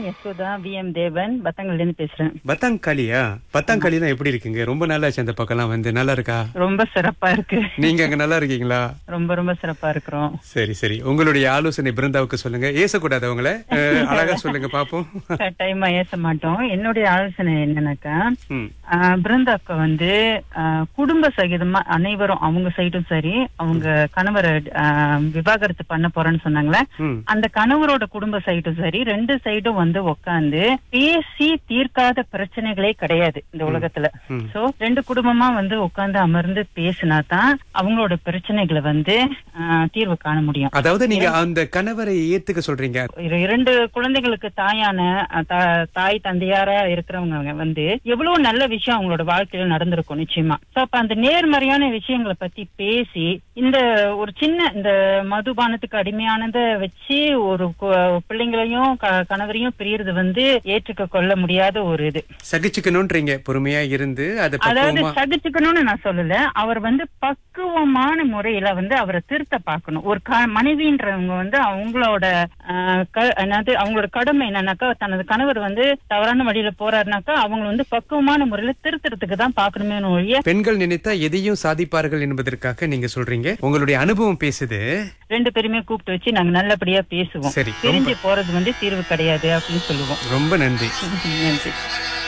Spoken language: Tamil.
யசோதா வி எம் தேவன் பத்தங்கள்ல இருந்து பேசுறேன் பத்தாங்காளியா பத்தாங்காளிலாம் எப்படி இருக்குங்க ரொம்ப நாள் ஆச்சு அந்த பக்கம்லாம் வந்து நல்லா இருக்கா ரொம்ப சிறப்பா இருக்கு நீங்க அங்க நல்லா இருக்கீங்களா ரொம்ப ரொம்ப சிறப்பா இருக்கிறோம் சரி சரி உங்களுடைய ஆலோசனை பிருந்தாவுக்கு சொல்லுங்க ஏசக்கூடாது அவங்கள அஹ், அழகா சொல்லுங்க பாப்போம் கட்டாயமா ஏச மாட்டோம் என்னுடைய ஆலோசனை என்னன்னாக்கா ம். ஆஹ், பிருந்தாக்க வந்து ஆஹ், குடும்ப சகிதமா அனைவரும் அவங்க சைடும் சரி அவங்க கணவரை ஆஹ், விவாகரத்து பண்ண போறேன்னு சொன்னாங்களே ம். அந்த கணவரோட குடும்ப சைடும் சரி ரெண்டு சைடும் வந்து உட்காந்து பேசி தீர்க்காத பிரச்சனைகளே கிடையாது இந்த உலகத்துல ம். சோ ரெண்டு குடும்பமா வந்து உட்கார்ந்து அமர்ந்து பேசினா தான் அவங்களோட பிரச்சனைகளை வந்து ஆஹ், தீர்வு காண முடியும் அதாவது நீங்க அந்த கணவரை ஏத்துக்க சொல்றீங்க இரு- இரண்டு குழந்தைகளுக்கு தாயான அஹ், தா- தாய் தந்தையாரா இருக்கிறவங்க வந்து எவ்வளவு நல்ல விஷயம் அவங்களோட வாழ்க்கையில நடந்திருக்கும் நிச்சயமா சோ அப்ப அந்த நேர்மறையான விஷயங்களை பத்தி பேசி இந்த ஒரு சின்ன இந்த மதுபானத்துக்கு அடிமையானதை வச்சு ஒரு கு- பிள்ளைங்களையும் க- கணவரையும் பிரியறது வந்து ஏற்றுக்க கொள்ள முடியாத ஒரு இது சகிச்சுக்கணும்ன்றீங்க பொறுமையா இருந்து அதை அதாவது பக்குவமா சகிச்சுக்கணும்னு நான் சொல்லல அவர் வந்து பக்குவமான முறையில வந்து அவரை திருத்த பார்க்கணும் ஒரு க மனைவின்றவங்க வந்து அவங்களோட ஆஹ், க- என்னது அவங்களோட கடமை என்னன்னாக்கா தனது கணவர் வந்து தவறான வழியில போறாருனாக்கா அவங்க வந்து பக்குவமான முறையில திருத்துறதுக்கு தான் பார்க்கணுமே ஒழிய பெண்கள் நினைத்தா எதையும் சாதிப்பார்கள் என்பதற்காக நீங்க சொல்றீங்க உங்களுடைய அனுபவம் பேசுது ரெண்டு பேருமே கூப்பிட்டு வச்சு நாங்க நல்லபடியா பேசுவோம் சரி, ரொம்ப- பிரிஞ்சு போறது வந்து தீர்வு கிடையாது அப்படின்னு சொல்லுவோம் ரொம்ப நன்றி நன்றி